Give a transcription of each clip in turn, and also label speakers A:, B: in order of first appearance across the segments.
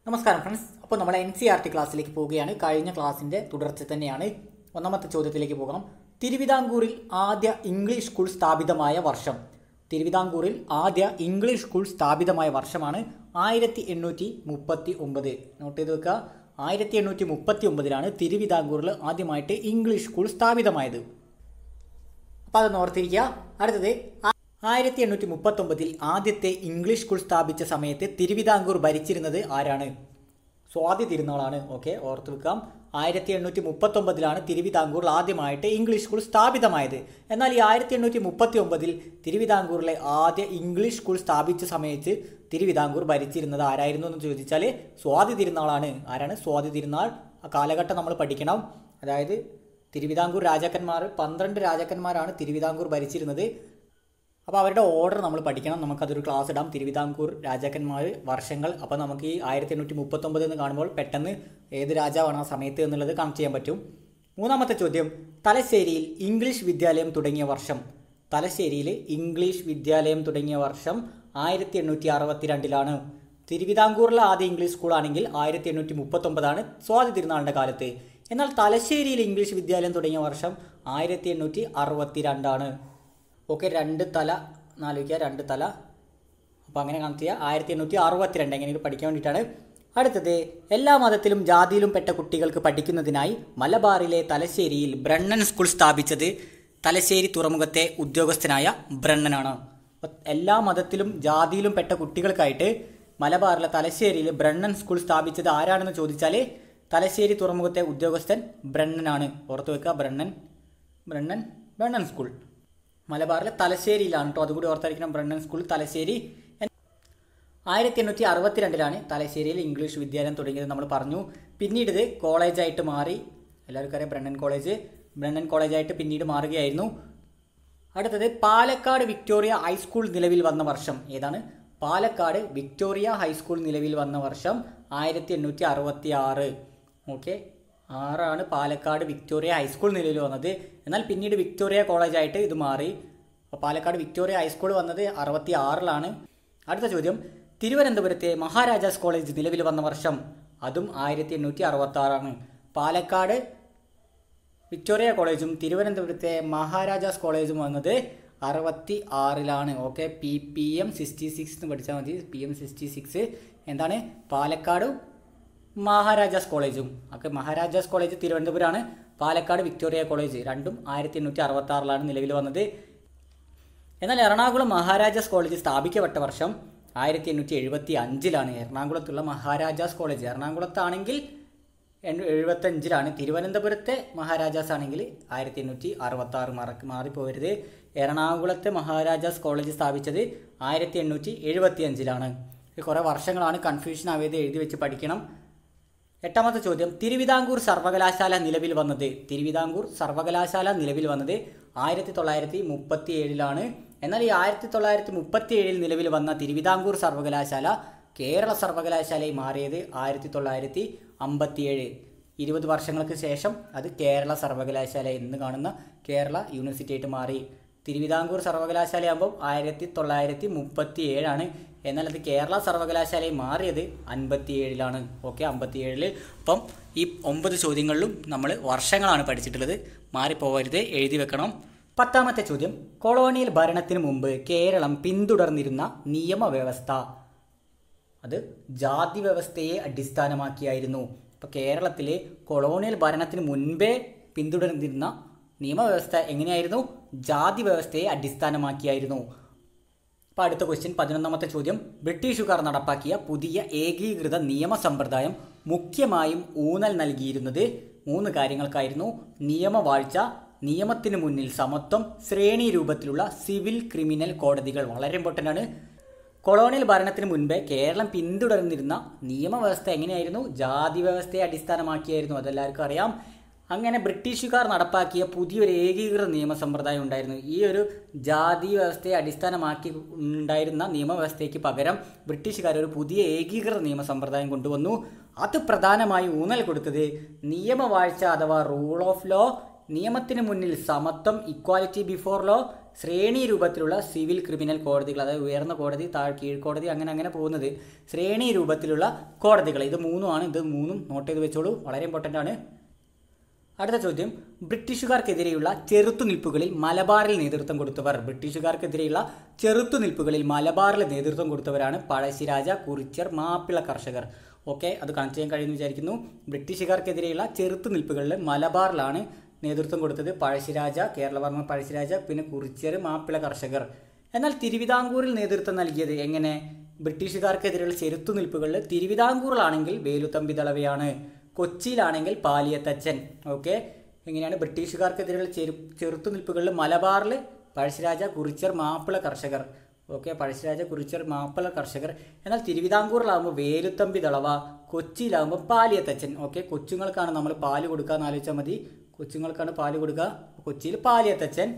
A: നമസ്കാരം ഫ്രണ്ട്സ് അപ്പോൾ നമ്മൾ എൻ സി ആർ ടി ക്ലാസ്സിലേക്ക് പോവുകയാണ് കഴിഞ്ഞ ക്ലാസ്സിൻ്റെ തുടർച്ച തന്നെയാണ് ഒന്നാമത്തെ ചോദ്യത്തിലേക്ക് പോകാം തിരുവിതാംകൂറിൽ ആദ്യ ഇംഗ്ലീഷ് സ്കൂൾ സ്ഥാപിതമായ വർഷം തിരുവിതാംകൂറിൽ ആദ്യ ഇംഗ്ലീഷ് സ്കൂൾ സ്ഥാപിതമായ വർഷമാണ് ആയിരത്തി എണ്ണൂറ്റി മുപ്പത്തി ഒമ്പത് നോട്ട് ചെയ്ത് വെക്കുക ആയിരത്തി എണ്ണൂറ്റി മുപ്പത്തി ഒമ്പതിലാണ് തിരുവിതാംകൂറിൽ ആദ്യമായിട്ട് ഇംഗ്ലീഷ് സ്കൂൾ സ്ഥാപിതമായത് അപ്പോൾ അതൊന്ന് ഓർത്തിരിക്കുക അടുത്തത് ആയിരത്തി എണ്ണൂറ്റി മുപ്പത്തി ഒമ്പതിൽ ആദ്യത്തെ ഇംഗ്ലീഷ് സ്കൂൾ സ്ഥാപിച്ച സമയത്ത് തിരുവിതാംകൂർ ഭരിച്ചിരുന്നത് ആരാണ് സ്വാതി തിരുനാളാണ് ഓക്കെ ഓർത്ത് വെക്കാം ആയിരത്തി എണ്ണൂറ്റി മുപ്പത്തി ഒമ്പതിലാണ് തിരുവിതാംകൂറിൽ ആദ്യമായിട്ട് ഇംഗ്ലീഷ് സ്കൂൾ സ്ഥാപിതമായത് എന്നാൽ ഈ ആയിരത്തി എണ്ണൂറ്റി മുപ്പത്തി ഒമ്പതിൽ തിരുവിതാംകൂറിലെ ആദ്യ ഇംഗ്ലീഷ് സ്കൂൾ സ്ഥാപിച്ച സമയത്ത് തിരുവിതാംകൂർ ഭരിച്ചിരുന്നത് ആരായിരുന്നു എന്ന് ചോദിച്ചാൽ സ്വാതി തിരുനാളാണ് ആരാണ് സ്വാതി തിരുനാൾ ആ കാലഘട്ടം നമ്മൾ പഠിക്കണം അതായത് തിരുവിതാംകൂർ രാജാക്കന്മാർ പന്ത്രണ്ട് രാജാക്കന്മാരാണ് തിരുവിതാംകൂർ ഭരിച്ചിരുന്നത് അപ്പോൾ അവരുടെ ഓർഡർ നമ്മൾ പഠിക്കണം നമുക്കതൊരു ക്ലാസ് ഇടാം തിരുവിതാംകൂർ രാജാക്കന്മാർ വർഷങ്ങൾ അപ്പോൾ നമുക്ക് ഈ ആയിരത്തി എണ്ണൂറ്റി മുപ്പത്തൊമ്പത് എന്ന് കാണുമ്പോൾ പെട്ടെന്ന് ഏത് രാജാവാണ് ആ സമയത്ത് എന്നുള്ളത് കണക്ട് ചെയ്യാൻ പറ്റും മൂന്നാമത്തെ ചോദ്യം തലശ്ശേരിയിൽ ഇംഗ്ലീഷ് വിദ്യാലയം തുടങ്ങിയ വർഷം തലശ്ശേരിയിൽ ഇംഗ്ലീഷ് വിദ്യാലയം തുടങ്ങിയ വർഷം ആയിരത്തി എണ്ണൂറ്റി അറുപത്തിരണ്ടിലാണ് തിരുവിതാംകൂറിലെ ആദ്യ ഇംഗ്ലീഷ് സ്കൂളാണെങ്കിൽ ആയിരത്തി എണ്ണൂറ്റി മുപ്പത്തൊമ്പതാണ് സ്വാതി തിരുനാളിൻ്റെ കാലത്ത് എന്നാൽ തലശ്ശേരിയിൽ ഇംഗ്ലീഷ് വിദ്യാലയം തുടങ്ങിയ വർഷം ആയിരത്തി എണ്ണൂറ്റി അറുപത്തിരണ്ടാണ് ഓക്കെ രണ്ട് തല എന്നാലോചിക്കുക രണ്ട് തല അപ്പോൾ അങ്ങനെ കണക്ട് ചെയ്യുക ആയിരത്തി എണ്ണൂറ്റി അറുപത്തിരണ്ട് എങ്ങനെ പഠിക്കാൻ വേണ്ടിയിട്ടാണ് അടുത്തത് എല്ലാ മതത്തിലും ജാതിയിലും പെട്ട കുട്ടികൾക്ക് പഠിക്കുന്നതിനായി മലബാറിലെ തലശ്ശേരിയിൽ ബ്രണ്ണൻ സ്കൂൾ സ്ഥാപിച്ചത് തലശ്ശേരി തുറമുഖത്തെ ഉദ്യോഗസ്ഥനായ ബ്രണ്ണനാണ് അപ്പോൾ എല്ലാ മതത്തിലും ജാതിയിലും പെട്ട കുട്ടികൾക്കായിട്ട് മലബാറിലെ തലശ്ശേരിയിൽ ബ്രണ്ണൻ സ്കൂൾ സ്ഥാപിച്ചത് ആരാണെന്ന് ചോദിച്ചാൽ തലശ്ശേരി തുറമുഖത്തെ ഉദ്യോഗസ്ഥൻ ബ്രണ്ണനാണ് ഓർത്തു വെക്കുക ബ്രണ്ണൻ ബ്രണ്ണൻ ബ്രണ്ണൻ സ്കൂൾ മലബാറിലെ തലശ്ശേരിയിലാണ് കേട്ടോ അതുകൂടി ഓർത്തായിരിക്കണം ബ്രണ്ണൻ സ്കൂൾ തലശ്ശേരി ആയിരത്തി എണ്ണൂറ്റി അറുപത്തിരണ്ടിലാണ് തലശ്ശേരിയിൽ ഇംഗ്ലീഷ് വിദ്യാലയം തുടങ്ങിയത് നമ്മൾ പറഞ്ഞു പിന്നീട് ഇത് കോളേജായിട്ട് മാറി എല്ലാവർക്കും അറിയാം ബ്രണ്ണൻ കോളേജ് ബ്രണ്ണൻ കോളേജായിട്ട് പിന്നീട് മാറുകയായിരുന്നു അടുത്തത് പാലക്കാട് വിക്ടോറിയ ഹൈസ്കൂൾ നിലവിൽ വന്ന വർഷം ഏതാണ് പാലക്കാട് വിക്ടോറിയ ഹൈസ്കൂൾ നിലവിൽ വന്ന വർഷം ആയിരത്തി എണ്ണൂറ്റി അറുപത്തി ആറ് ഓക്കെ ആറാണ് പാലക്കാട് വിക്ടോറിയ ഹൈസ്കൂൾ നിലവിൽ വന്നത് എന്നാൽ പിന്നീട് വിക്ടോറിയ കോളേജായിട്ട് ഇത് മാറി അപ്പോൾ പാലക്കാട് വിക്ടോറിയ ഹൈസ്കൂൾ വന്നത് അറുപത്തി ആറിലാണ് അടുത്ത ചോദ്യം തിരുവനന്തപുരത്തെ മഹാരാജാസ് കോളേജ് നിലവിൽ വന്ന വർഷം അതും ആയിരത്തി എണ്ണൂറ്റി അറുപത്തി ആറാണ് പാലക്കാട് വിക്ടോറിയ കോളേജും തിരുവനന്തപുരത്തെ മഹാരാജാസ് കോളേജും വന്നത് അറുപത്തി ആറിലാണ് okay P P M sixty six എന്ന് പഠിച്ചാൽ മതി പി എം സിക്സ്റ്റി സിക്സ് എന്താണ് പാലക്കാടും മഹാരാജാസ് കോളേജും ഒക്കെ മഹാരാജാസ് കോളേജ് തിരുവനന്തപുരമാണ് പാലക്കാട് വിക്ടോറിയ കോളേജ് രണ്ടും ആയിരത്തി എണ്ണൂറ്റി അറുപത്തി ആറിലാണ് നിലവിൽ വന്നത് എന്നാൽ എറണാകുളം മഹാരാജാസ് കോളേജ് സ്ഥാപിക്കപ്പെട്ട വർഷം ആയിരത്തി എണ്ണൂറ്റി എഴുപത്തി അഞ്ചിലാണ് എറണാകുളത്തുള്ള മഹാരാജാസ് കോളേജ് എറണാകുളത്താണെങ്കിൽ എഴുപത്തഞ്ചിലാണ് തിരുവനന്തപുരത്തെ മഹാരാജാസ് ആണെങ്കിൽ ആയിരത്തി എണ്ണൂറ്റി അറുപത്തി ആറ് മറക്ക് മാറിപ്പോരുത് എറണാകുളത്തെ മഹാരാജാസ് കോളേജ് സ്ഥാപിച്ചത് ആയിരത്തി എണ്ണൂറ്റി എഴുപത്തി അഞ്ചിലാണ് കുറേ വർഷങ്ങളാണ് കൺഫ്യൂഷൻ ആയത് എഴുതി വെച്ച് പഠിക്കണം എട്ടാമത്തെ ചോദ്യം തിരുവിതാംകൂർ സർവകലാശാല നിലവിൽ വന്നത് തിരുവിതാംകൂർ സർവകലാശാല നിലവിൽ വന്നത് ആയിരത്തി തൊള്ളായിരത്തി മുപ്പത്തി ഏഴിലാണ് എന്നാൽ ഈ ആയിരത്തി തൊള്ളായിരത്തി മുപ്പത്തി ഏഴിൽ നിലവിൽ വന്ന തിരുവിതാംകൂർ സർവകലാശാല കേരള സർവകലാശാലയായി മാറിയത് ആയിരത്തി തൊള്ളായിരത്തി അമ്പത്തിയേഴ് ഇരുപത് വർഷങ്ങൾക്ക് ശേഷം അത് കേരള സർവകലാശാല എന്ന് കാണുന്ന കേരള യൂണിവേഴ്സിറ്റി ആയിട്ട് മാറി തിരുവിതാംകൂർ സർവകലാശാലയാകുമ്പോൾ ആയിരത്തി തൊള്ളായിരത്തി മുപ്പത്തി ഏഴാണ് എന്നാൽ അത് കേരള സർവകലാശാലയിൽ മാറിയത് അൻപത്തി ഏഴിലാണ് ഓക്കെ അമ്പത്തി ഏഴിൽ അപ്പം ഈ ഒമ്പത് ചോദ്യങ്ങളിലും നമ്മൾ വർഷങ്ങളാണ് പഠിച്ചിട്ടുള്ളത് മാറിപ്പോകരുത് എഴുതി വെക്കണം പത്താമത്തെ ചോദ്യം കൊളോണിയൽ ഭരണത്തിന് മുമ്പ് കേരളം പിന്തുടർന്നിരുന്ന നിയമവ്യവസ്ഥ അത് ജാതി വ്യവസ്ഥയെ അടിസ്ഥാനമാക്കിയായിരുന്നു ഇപ്പോൾ കേരളത്തിലെ കൊളോണിയൽ ഭരണത്തിന് മുൻപേ പിന്തുടർന്നിരുന്ന നിയമവ്യവസ്ഥ എങ്ങനെയായിരുന്നു ജാതി വ്യവസ്ഥയെ അടിസ്ഥാനമാക്കിയായിരുന്നു അപ്പോൾ അടുത്ത ക്വസ്റ്റ്യൻ പതിനൊന്നാമത്തെ ചോദ്യം ബ്രിട്ടീഷുകാർ നടപ്പാക്കിയ പുതിയ ഏകീകൃത നിയമ സമ്പ്രദായം മുഖ്യമായും ഊന്നൽ നൽകിയിരുന്നത് മൂന്ന് കാര്യങ്ങൾക്കായിരുന്നു നിയമവാഴ്ച നിയമത്തിന് മുന്നിൽ സമത്വം ശ്രേണി രൂപത്തിലുള്ള സിവിൽ ക്രിമിനൽ കോടതികൾ വളരെ ഇമ്പോർട്ടൻ്റ് ആണ് കൊളോണിയൽ ഭരണത്തിന് മുൻപേ കേരളം പിന്തുടർന്നിരുന്ന നിയമവ്യവസ്ഥ എങ്ങനെയായിരുന്നു ജാതി വ്യവസ്ഥയെ അടിസ്ഥാനമാക്കിയായിരുന്നു അതെല്ലാവർക്കും അറിയാം അങ്ങനെ ബ്രിട്ടീഷുകാർ നടപ്പാക്കിയ പുതിയൊരു ഏകീകൃത നിയമ സമ്പ്രദായം ഉണ്ടായിരുന്നു ഈ ഒരു ജാതി വ്യവസ്ഥയെ അടിസ്ഥാനമാക്കി ഉണ്ടായിരുന്ന നിയമവ്യവസ്ഥയ്ക്ക് പകരം ബ്രിട്ടീഷുകാർ ഒരു പുതിയ ഏകീകൃത നിയമ സമ്പ്രദായം കൊണ്ടുവന്നു അത് പ്രധാനമായി ഊന്നൽ കൊടുത്തത് നിയമവാഴ്ച അഥവാ റൂൾ ഓഫ് ലോ നിയമത്തിന് മുന്നിൽ സമത്വം ഇക്വാലിറ്റി ബിഫോർ ലോ ശ്രേണി രൂപത്തിലുള്ള സിവിൽ ക്രിമിനൽ കോടതികൾ അതായത് ഉയർന്ന കോടതി താഴ് കീഴ്ക്കോടതി അങ്ങനെ അങ്ങനെ പോകുന്നത് ശ്രേണി രൂപത്തിലുള്ള കോടതികൾ ഇത് മൂന്നുമാണ് ഇത് മൂന്നും നോട്ട് ചെയ്ത് വെച്ചോളൂ വളരെ ഇമ്പോർട്ടൻ്റ് ആണ് അടുത്ത ചോദ്യം ബ്രിട്ടീഷുകാർക്കെതിരെയുള്ള ചെറുത്തുനിൽപ്പുകളിൽ മലബാറിൽ നേതൃത്വം കൊടുത്തവർ ബ്രിട്ടീഷുകാർക്കെതിരെയുള്ള ചെറുത്തുനിൽപ്പുകളിൽ മലബാറിൽ നേതൃത്വം കൊടുത്തവരാണ് പഴശ്ശിരാജ കുറിച്യർ മാപ്പിള കർഷകർ ഓക്കെ അത് കണക്ട് ചെയ്യാൻ കഴിയുമെന്ന് വിചാരിക്കുന്നു ബ്രിട്ടീഷുകാർക്കെതിരെയുള്ള ചെറുത്തുനിൽപ്പുകളിൽ മലബാറിലാണ് നേതൃത്വം കൊടുത്തത് പഴശ്ശിരാജ കേരളവർമ്മ പഴശ്ശിരാജ പിന്നെ കുറിച്യർ മാപ്പിള കർഷകർ എന്നാൽ തിരുവിതാംകൂറിൽ നേതൃത്വം നൽകിയത് എങ്ങനെ ബ്രിട്ടീഷുകാർക്കെതിരെയുള്ള ചെറുത്തുനിൽപ്പുകളിൽ തിരുവിതാംകൂറിലാണെങ്കിൽ വേലുത്തമ്പി ദളവയാണ് കൊച്ചിയിലാണെങ്കിൽ പാലിയത്തച്ഛൻ ഓക്കെ എങ്ങനെയാണ് ബ്രിട്ടീഷുകാർക്കെതിരെയുള്ള ചെറു ചെറുത്തുനിൽപ്പുകളിൽ മലബാറിൽ പഴശ്ശിരാജ കുറിച്യർ മാപ്പിള കർഷകർ ഓക്കെ പഴശ്ശിരാജ കുറിച്യർ മാപ്പിള കർഷകർ എന്നാൽ തിരുവിതാംകൂറിലാകുമ്പോൾ വേലുത്തമ്പി ദളവ കൊച്ചിയിലാകുമ്പോൾ പാലിയത്തച്ഛൻ ഓക്കെ കൊച്ചുങ്ങൾക്കാണ് നമ്മൾ പാല് കൊടുക്കുക എന്ന് ആലോചിച്ചാൽ മതി കൊച്ചുങ്ങൾക്കാണ് പാല് കൊടുക്കുക കൊച്ചിയിൽ പാലിയത്തച്ഛൻ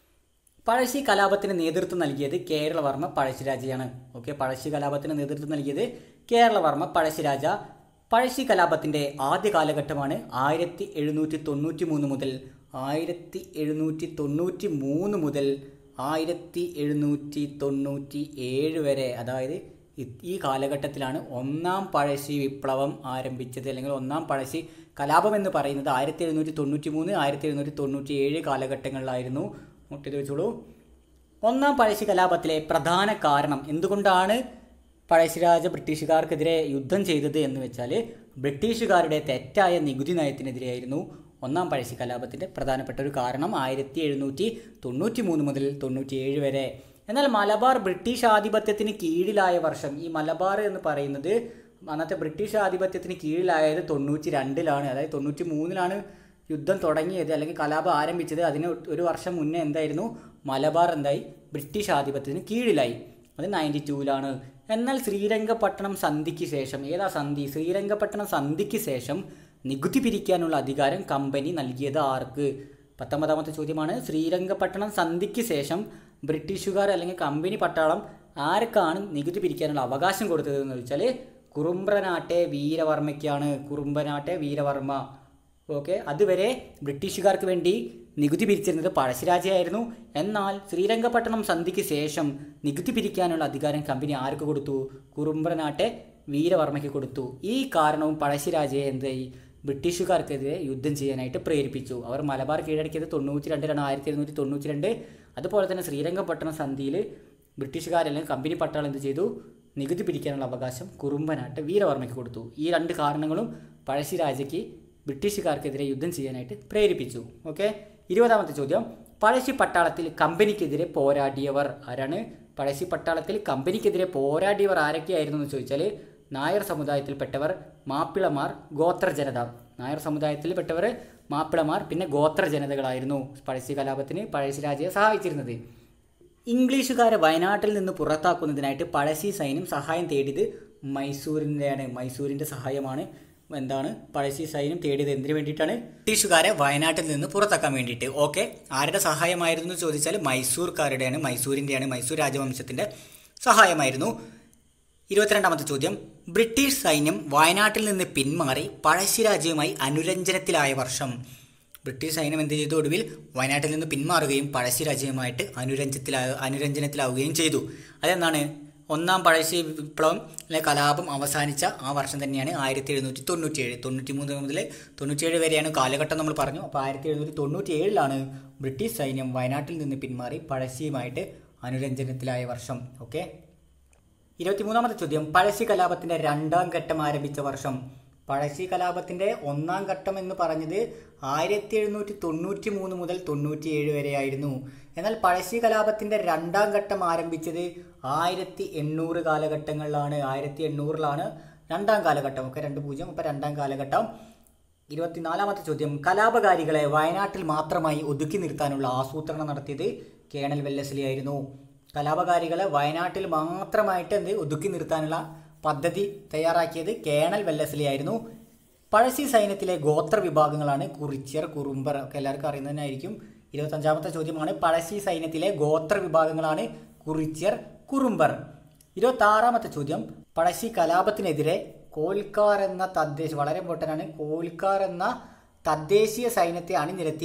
A: പഴശ്ശി കലാപത്തിന് നേതൃത്വം നൽകിയത് കേരളവർമ്മ പഴശ്ശിരാജയാണ് ഓക്കെ പഴശ്ശി കലാപത്തിന് നേതൃത്വം നൽകിയത് കേരളവർമ്മ പഴശ്ശിരാജ പഴശ്ശി കലാപത്തിന്റെ ആദ്യ കാലഘട്ടമാണ് ആയിരത്തി എഴുന്നൂറ്റി തൊണ്ണൂറ്റി മൂന്ന് മുതൽ ആയിരത്തി എഴുന്നൂറ്റി തൊണ്ണൂറ്റി മൂന്ന് മുതൽ ആയിരത്തി എഴുന്നൂറ്റി തൊണ്ണൂറ്റി ഏഴ് വരെ അതായത് ഇ- ഈ കാലഘട്ടത്തിലാണ് ഒന്നാം പഴശ്ശി വിപ്ലവം ആരംഭിച്ചത് അല്ലെങ്കിൽ ഒന്നാം പഴശ്ശി കലാപം എന്ന് പറയുന്നത് ആയിരത്തി എഴുന്നൂറ്റി തൊണ്ണൂറ്റി മൂന്ന് ആയിരത്തി എഴുന്നൂറ്റി തൊണ്ണൂറ്റി ഏഴ് കാലഘട്ടങ്ങളിലായിരുന്നു നോട്ട് ചെയ്ത് വെച്ചോളൂ ഒന്നാം പഴശ്ശി കലാപത്തിലെ പ്രധാന കാരണം എന്തുകൊണ്ടാണ് പഴശ്ശിരാജ ബ്രിട്ടീഷുകാർക്കെതിരെ യുദ്ധം ചെയ്തത് എന്ന് വെച്ചാൽ ബ്രിട്ടീഷുകാരുടെ തെറ്റായ നികുതി നയത്തിനെതിരെയായിരുന്നു ഒന്നാം പഴശ്ശി കലാപത്തിൻ്റെ പ്രധാനപ്പെട്ട ഒരു കാരണം ആയിരത്തി എഴുന്നൂറ്റി തൊണ്ണൂറ്റി മൂന്ന് മുതൽ തൊണ്ണൂറ്റിയേഴ് വരെ എന്നാൽ മലബാർ ബ്രിട്ടീഷ് ആധിപത്യത്തിന് കീഴിലായ വർഷം ഈ മലബാർ എന്ന് പറയുന്നത് അന്നത്തെ ബ്രിട്ടീഷ് ആധിപത്യത്തിന് കീഴിലായത് തൊണ്ണൂറ്റി രണ്ടിലാണ് അതായത് തൊണ്ണൂറ്റി മൂന്നിലാണ് യുദ്ധം തുടങ്ങിയത് അല്ലെങ്കിൽ കലാപം ആരംഭിച്ചത് അതിന് ഒരു വർഷം മുന്നേ എന്തായിരുന്നു മലബാർ എന്തായി ബ്രിട്ടീഷ് ആധിപത്യത്തിന് കീഴിലായി അത് നയൻറ്റി ടൂവിലാണ് എന്നാൽ ശ്രീരംഗപട്ടണം സന്ധിക്ക് ശേഷം ഏതാ സന്ധി ശ്രീരംഗപട്ടണം സന്ധിക്ക് ശേഷം നികുതി പിരിക്കാനുള്ള അധികാരം കമ്പനി നൽകിയത് ആർക്ക് പത്തൊമ്പതാമത്തെ ചോദ്യമാണ് ശ്രീരംഗപട്ടണം സന്ധിക്ക് ശേഷം ബ്രിട്ടീഷുകാർ അല്ലെങ്കിൽ കമ്പനി പട്ടാളം ആർക്കാണ് നികുതി പിരിക്കാനുള്ള അവകാശം കൊടുത്തത് എന്ന് വെച്ചാൽ കുറുമ്പ്രനാട്ടെ വീരവർമ്മയ്ക്കാണ് കുറുമ്പനാട്ടെ വീരവർമ്മ ഓക്കെ അതുവരെ ബ്രിട്ടീഷുകാർക്ക് വേണ്ടി നികുതി പിരിച്ചിരുന്നത് പഴശ്ശിരാജയായിരുന്നു എന്നാൽ ശ്രീരംഗപട്ടണം സന്ധിക്ക് ശേഷം നികുതി പിരിക്കാനുള്ള അധികാരം കമ്പനി ആർക്ക് കൊടുത്തു കുറുമ്പ്രനാട്ടെ വീരവർമ്മയ്ക്ക് കൊടുത്തു ഈ കാരണവും പഴശ്ശിരാജയെ എന്തായി ബ്രിട്ടീഷുകാർക്കെതിരെ യുദ്ധം ചെയ്യാനായിട്ട് പ്രേരിപ്പിച്ചു അവർ മലബാർ കീഴടക്കിയത് തൊണ്ണൂറ്റി രണ്ടിലാണ് ആയിരത്തി എഴുന്നൂറ്റി തൊണ്ണൂറ്റി രണ്ട് അതുപോലെ തന്നെ ശ്രീരംഗപട്ടണം സന്ധിയിൽ ബ്രിട്ടീഷുകാരല്ലെങ്കിൽ കമ്പനി പട്ടാളം എന്ത് ചെയ്തു നികുതി പിരിക്കാനുള്ള അവകാശം കുറുമ്പനാട്ട് വീരവർമ്മയ്ക്ക് കൊടുത്തു ഈ രണ്ട് കാരണങ്ങളും പഴശ്ശിരാജയ്ക്ക് ബ്രിട്ടീഷുകാർക്കെതിരെ യുദ്ധം ചെയ്യാനായിട്ട് പ്രേരിപ്പിച്ചു ഓക്കെ ഇരുപതാമത്തെ ചോദ്യം പഴശ്ശി പട്ടാളത്തിൽ കമ്പനിക്കെതിരെ പോരാടിയവർ ആരാണ് പഴശ്ശി പട്ടാളത്തിൽ കമ്പനിക്കെതിരെ പോരാടിയവർ ആരൊക്കെയായിരുന്നു എന്ന് ചോദിച്ചാൽ നായർ സമുദായത്തിൽപ്പെട്ടവർ മാപ്പിളമാർ ഗോത്ര ജനത നായർ സമുദായത്തിൽപ്പെട്ടവർ മാപ്പിളമാർ പിന്നെ ഗോത്ര ജനതകളായിരുന്നു പഴശ്ശി കലാപത്തിന് പഴശ്ശിരാജയെ സഹായിച്ചിരുന്നത് ഇംഗ്ലീഷുകാരെ വയനാട്ടിൽ നിന്ന് പുറത്താക്കുന്നതിനായിട്ട് പഴശ്ശി സൈന്യം സഹായം തേടിയത് മൈസൂരിൻ്റെയാണ് മൈസൂരിൻ്റെ സഹായമാണ് എന്താണ് പഴശ്ശി സൈന്യം തേടിയത് എന്തിനു വേണ്ടിയിട്ടാണ് ബ്രിട്ടീഷുകാരെ വയനാട്ടിൽ നിന്ന് പുറത്താക്കാൻ വേണ്ടിയിട്ട് ഓക്കെ ആരുടെ സഹായമായിരുന്നു എന്ന് ചോദിച്ചാൽ മൈസൂർക്കാരുടെയാണ് മൈസൂരിൻ്റെയാണ് മൈസൂർ രാജവംശത്തിൻ്റെ സഹായമായിരുന്നു ഇരുപത്തിരണ്ടാമത്തെ ചോദ്യം ബ്രിട്ടീഷ് സൈന്യം വയനാട്ടിൽ നിന്ന് പിന്മാറി പഴശ്ശിരാജ്യവുമായി അനുരഞ്ജനത്തിലായ വർഷം ബ്രിട്ടീഷ് സൈന്യം എന്ത് ചെയ്തു ഒടുവിൽ വയനാട്ടിൽ നിന്ന് പിന്മാറുകയും പഴശ്ശിരാജ്യവുമായിട്ട് അനുരഞ്ജനത്തിലാ അനുരഞ്ജനത്തിലാവുകയും ചെയ്തു അതെന്താണ് ഒന്നാം പഴശ്ശി വിപ്ലവം അല്ലെ കലാപം അവസാനിച്ച ആ വർഷം തന്നെയാണ് ആയിരത്തി എഴുന്നൂറ്റി തൊണ്ണൂറ്റിയേഴ് തൊണ്ണൂറ്റി മൂന്ന് മുതൽ തൊണ്ണൂറ്റിയേഴ് വരെയാണ് കാലഘട്ടം നമ്മൾ പറഞ്ഞു അപ്പോൾ ആയിരത്തി എഴുന്നൂറ്റി തൊണ്ണൂറ്റി ഏഴിലാണ് ബ്രിട്ടീഷ് സൈന്യം വയനാട്ടിൽ നിന്ന് പിന്മാറി പഴശ്ശിയുമായിട്ട് അനുരഞ്ജനത്തിലായ വർഷം ഓക്കെ ഇരുപത്തിമൂന്നാമത്തെ ചോദ്യം പഴശ്ശി കലാപത്തിന്റെ രണ്ടാം ഘട്ടം ആരംഭിച്ച വർഷം പഴശ്ശി കലാപത്തിന്റെ ഒന്നാം ഘട്ടം എന്ന് പറഞ്ഞത് ആയിരത്തി എഴുന്നൂറ്റി തൊണ്ണൂറ്റി മൂന്ന് മുതൽ തൊണ്ണൂറ്റിയേഴ് വരെയായിരുന്നു എന്നാൽ പഴശ്ശി കലാപത്തിന്റെ രണ്ടാം ഘട്ടം ആരംഭിച്ചത് ആയിരത്തി എണ്ണൂറ് കാലഘട്ടങ്ങളിലാണ് ആയിരത്തി എണ്ണൂറിലാണ് രണ്ടാം കാലഘട്ടം ഒക്കെ രണ്ട് പൂജ്യം അപ്പോൾ രണ്ടാം കാലഘട്ടം ഇരുപത്തിനാലാമത്തെ ചോദ്യം കലാപകാരികളെ വയനാട്ടിൽ മാത്രമായി ഒതുക്കി നിർത്താനുള്ള ആസൂത്രണം നടത്തിയത് കേണൽ വെല്ലസ്ലി ആയിരുന്നു കലാപകാരികളെ വയനാട്ടിൽ മാത്രമായിട്ട് എന്ത് ഒതുക്കി നിർത്താനുള്ള പദ്ധതി തയ്യാറാക്കിയത് കേണൽ വെല്ലസ്ലി ആയിരുന്നു പഴശ്ശി സൈന്യത്തിലെ ഗോത്ര വിഭാഗങ്ങളാണ് കുറിച്യർ കുറുമ്പർ ഒക്കെ എല്ലാവർക്കും അറിയുന്നതിനായിരിക്കും ഇരുപത്തഞ്ചാമത്തെ ചോദ്യമാണ് പഴശ്ശി സൈന്യത്തിലെ ഗോത്ര വിഭാഗങ്ങളാണ് കുറിച്യർ കുറുമ്പർ ഇരുപത്തി ആറാമത്തെ ചോദ്യം പഴശ്ശി കലാപത്തിനെതിരെ കോൽക്കാർ എന്ന തദ്ദേശ വളരെ ഇമ്പോർട്ടൻ്റ് ആണ് കോൽക്കാർ എന്ന തദ്ദേശീയ സൈന്യത്തെ അണിനിരത്തി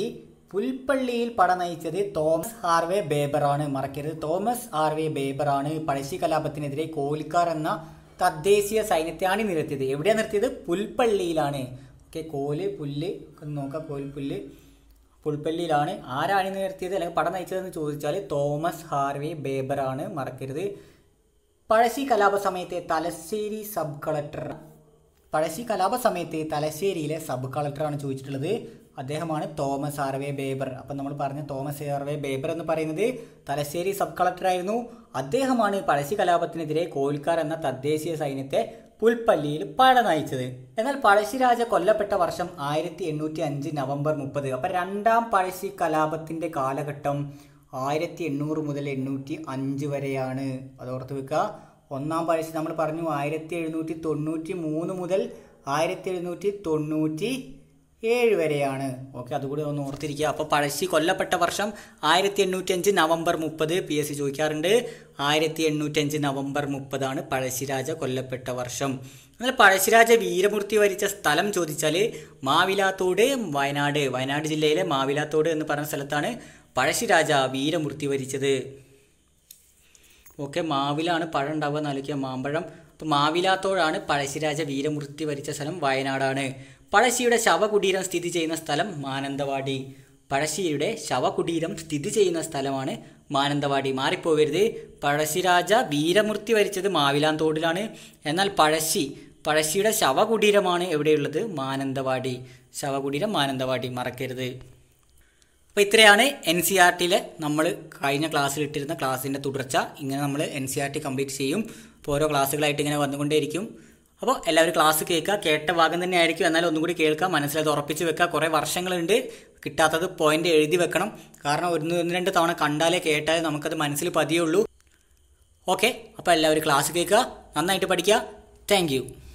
A: പുൽപ്പള്ളിയിൽ പട നയിച്ചത് തോമസ് ഹാർവേ ബേബറാണ് മറക്കരുത് തോമസ് ഹാർവേ ബേബറാണ് പഴശ്ശി കലാപത്തിനെതിരെ കോലിക്കാർ എന്ന തദ്ദേശീയ സൈന്യത്തെ അണിനിരത്തിയത് എവിടെയാണ് നിർത്തിയത് പുൽപ്പള്ളിയിലാണ് ഓക്കെ കോല് പുല്ല് ഒന്ന് നോക്കാം കോൽ പുല്ല് പുൽപ്പള്ളിയിലാണ് ആരാണ് അണിനിരത്തിയത് അല്ലെങ്കിൽ പട നയിച്ചതെന്ന് ചോദിച്ചാൽ തോമസ് ഹാർവേ ബേബറാണ് മറക്കരുത് പഴശ്ശി കലാപ സമയത്തെ തലശ്ശേരി സബ് കളക്ടർ പഴശ്ശി കലാപ സമയത്ത് തലശ്ശേരിയിലെ സബ് കളക്ടറാണ് ചോദിച്ചിട്ടുള്ളത് അദ്ദേഹമാണ് തോമസ് ആർവേ ബേബർ അപ്പം നമ്മൾ പറഞ്ഞ തോമസ് ആർവേ ബേബർ എന്ന് പറയുന്നത് തലശ്ശേരി സബ് കളക്ടറായിരുന്നു അദ്ദേഹമാണ് പഴശ്ശി കലാപത്തിനെതിരെ കോൽക്കാർ എന്ന തദ്ദേശീയ സൈന്യത്തെ പുൽപ്പള്ളിയിൽ പട നയിച്ചത് എന്നാൽ പഴശ്ശിരാജ കൊല്ലപ്പെട്ട വർഷം ആയിരത്തി എണ്ണൂറ്റി അഞ്ച് നവംബർ മുപ്പത് അപ്പം രണ്ടാം പഴശ്ശി കലാപത്തിന്റെ കാലഘട്ടം ആയിരത്തി എണ്ണൂറ് മുതൽ എണ്ണൂറ്റി അഞ്ച് വരെയാണ് അതോർത്ത് വെക്കുക ഒന്നാം പഴശ്ശി നമ്മൾ പറഞ്ഞു ആയിരത്തി എഴുന്നൂറ്റി തൊണ്ണൂറ്റി മൂന്ന് മുതൽ ആയിരത്തി എഴുന്നൂറ്റി തൊണ്ണൂറ്റി ഏഴ് വരെയാണ് ഓക്കെ അതുകൂടി ഒന്ന് ഓർത്തിരിക്കുക അപ്പോൾ പഴശ്ശി കൊല്ലപ്പെട്ട വർഷം ആയിരത്തി എണ്ണൂറ്റി അഞ്ച് നവംബർ മുപ്പത് പി എസ് സി ചോദിക്കാറുണ്ട് ആയിരത്തി എണ്ണൂറ്റി അഞ്ച് നവംബർ മുപ്പതാണ് പഴശ്ശിരാജ കൊല്ലപ്പെട്ട വർഷം എന്നാൽ പഴശ്ശിരാജ വീരമൂർത്തി വരിച്ച സ്ഥലം ചോദിച്ചാൽ മാവിലാത്തോട് വയനാട് വയനാട് ജില്ലയിലെ മാവിലാത്തോട് എന്ന് പറയുന്ന സ്ഥലത്താണ് പഴശ്ശിരാജ വീരമൂർത്തി വരിച്ചത് ഓക്കെ മാവിലാണ് പഴം ഉണ്ടാവുക എന്നാലോചിക്കുക മാമ്പഴം അപ്പോൾ മാവിലാത്തോടാണ് പഴശ്ശിരാജ വീരമൂർത്തി വരിച്ച സ്ഥലം വയനാടാണ് പഴശ്ശിയുടെ ശവകുടീരം സ്ഥിതി ചെയ്യുന്ന സ്ഥലം മാനന്തവാടി പഴശ്ശിയുടെ ശവകുടീരം സ്ഥിതി ചെയ്യുന്ന സ്ഥലമാണ് മാനന്തവാടി മാറിപ്പോവരുത് പഴശ്ശിരാജ വീരമൂർത്തി വരിച്ചത് മാവിലാന്തോടിലാണ് എന്നാൽ പഴശ്ശി പഴശ്ശിയുടെ ശവകുടീരമാണ് എവിടെയുള്ളത് മാനന്തവാടി ശവകുടീരം മാനന്തവാടി മറക്കരുത് അപ്പോൾ ഇത്രയാണ് എൻ സി ആർ ടിയിലെ നമ്മൾ കഴിഞ്ഞ ക്ലാസ്സിൽ ഇട്ടിരുന്ന ക്ലാസ്സിൻ്റെ തുടർച്ച ഇങ്ങനെ നമ്മൾ N C R T complete ചെയ്യും അപ്പോൾ ഓരോ ക്ലാസ്സുകളായിട്ട് ഇങ്ങനെ വന്നുകൊണ്ടേയിരിക്കും അപ്പോൾ എല്ലാവരും ക്ലാസ് കേൾക്കുക കേട്ട ഭാഗം തന്നെ ആയിരിക്കും എന്നാലും ഒന്നും കൂടി കേൾക്കുക മനസ്സിലത് ഉറപ്പിച്ച് വെക്കുക കുറേ വർഷങ്ങളുണ്ട് കിട്ടാത്തത് പോയിന്റ് എഴുതി വെക്കണം കാരണം ഒന്ന് ഒന്ന് രണ്ട് തവണ കണ്ടാലേ കേട്ടാലേ നമുക്കത് മനസ്സിൽ പതിയുള്ളൂ ഓക്കെ അപ്പോൾ എല്ലാവരും ക്ലാസ് കേൾക്കുക നന്നായിട്ട് പഠിക്കുക താങ്ക്